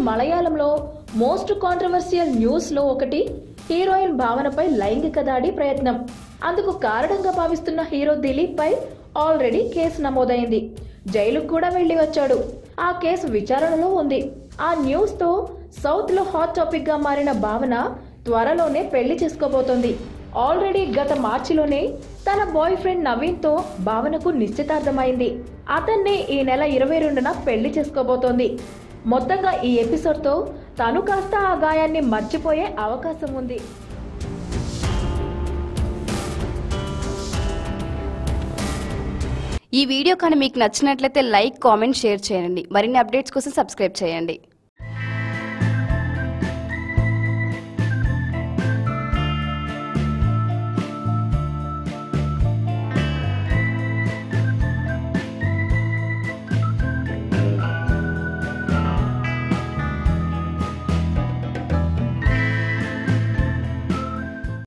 మలయాళంలో most controversial news లో ఒకటి హీరోయిన్ భావనపై లైంగిక దాడి ప్రయత్నం అందుకు కారణంగా భావిస్తున్న హీరో దిలీప్ పై ఆల్రెడీ కేసు నమోదైంది జైలుకు కూడా వెళ్లి వచ్చాడు ఆ కేసు విచారణలో ఉంది ఆ న్యూస్ తో సౌత్ లో హాట్ టాపిక్ గా మారిన భావన త్వరలోనే పెళ్లి చేసుకోబోతోంది ఆల్రెడీ గత మార్చిలోనే తన బాయ్ ఫ్రెండ్ నవీన్ తో భావనకు నిశ్చితార్థమైంది అతన్ని ఈ నెల ఇరవై రెండున పెళ్లి చేసుకోబోతోంది మొత్తంగా ఈ ఎపిసోడ్ తో తను కాస్త ఆ గాయాన్ని మర్చిపోయే అవకాశం ఉంది ఈ వీడియో కానీ మీకు నచ్చినట్లయితే లైక్ కామెంట్ షేర్ చేయండి మరిన్ని అప్డేట్స్ కోసం సబ్స్క్రైబ్ చేయండి